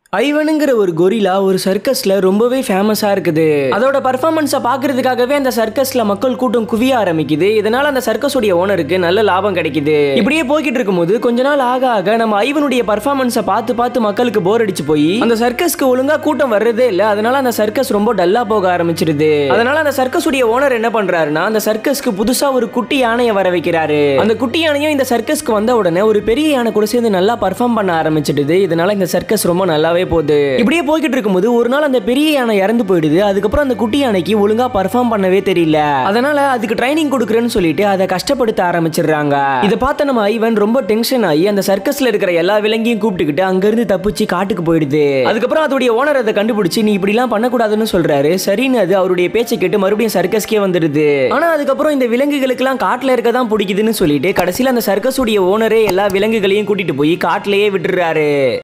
ஐவனுங்கிற ஒரு கொரிலா ஒரு சர்க்கஸ்ல ரொம்பவே ஃபேமஸா இருக்குது அதோட பர்ஃபார்மன்ஸை பார்க்கறதுக்காகவே அந்த சர்க்கஸ்ல மக்கள் கூட்டம் குவிய ஆரம்பிக்குது இதனால அந்த சர்க்கஸுடைய ஓனருக்கு நல்ல லாபம் கிடைக்குது இப்படியே போய்கிட்டு இருக்கும்போது கொஞ்ச நாள் ஆக ஆக நம்ம ஐவனுடைய பர்ஃபார்மன்ஸை பார்த்து பார்த்து மக்களுக்கு போர் அடிச்சு போய் அந்த சர்க்கஸ்க்கு ஒழுங்கா கூட்டம் வர்றதே இல்ல அதனால அந்த சர்க்கஸ் ரொம்ப டல்லா போக ஆரம்பிச்சிருது அதனால அந்த சர்க்கஸுடைய ஓனர் என்ன பண்றாருன்னா அந்த சர்க்கஸ்க்கு புதுசா ஒரு குட்டி யானையை வர வைக்கிறாரு அந்த குட்டி யானையும் இந்த சர்க்கஸ்க்கு வந்த உடனே ஒரு பெரிய யானை கூட சேர்ந்து நல்லா பர்ஃபார்ம் பண்ண ஆரம்பிச்சிடுது இதனால இந்த சர்க்கஸ் ரொம்ப நல்லாவே போகுது இப்படியே போய்கிட்டு இருக்கும்போது ஒரு நாள் அந்த பெரிய யானை இறந்து போயிடுது அதுக்கப்புறம் அந்த குட்டி யானைக்கு ஒழுங்கா பர்ஃபார்ம் பண்ணவே தெரியல அதனால அதுக்கு ட்ரைனிங் கொடுக்குறேன்னு சொல்லிட்டு அதை கஷ்டப்படுத்த ஆரம்பிச்சிடுறாங்க இதை பார்த்த நம்ம ஐவன் ரொம்ப டென்ஷன் ஆகி அந்த சர்க்கஸ்ல இருக்கிற எல்லா விலங்கையும் கூப்பிட்டுக்கிட்டு அங்கிருந்து தப்பிச்சு காட்டுக்கு போயிடுது அதுக்கப்புறம் அதோடைய ஓனர் அதை கண்டுபிடிச்சு நீ இப்படிலாம் பண்ணக்கூடாதுன்னு சொல்றாரு சரின்னு அது அவருடைய பேச்சை கேட்டு மறுபடியும் சர்க்கஸ்க்கே வந்துடுது ஆனா அதுக்கப்புறம் இந்த விலங்குகளுக்கெல்லாம் காட்டுல இருக்க தான் பிடிக்குதுன்னு சொல்லிட்டு கடைசியில் அந்த சர்க்கஸுடைய ஓனரே எல்லா விலங்குகளையும் கூட்டிட்டு போய் காட்டிலேயே விட்டுறாரு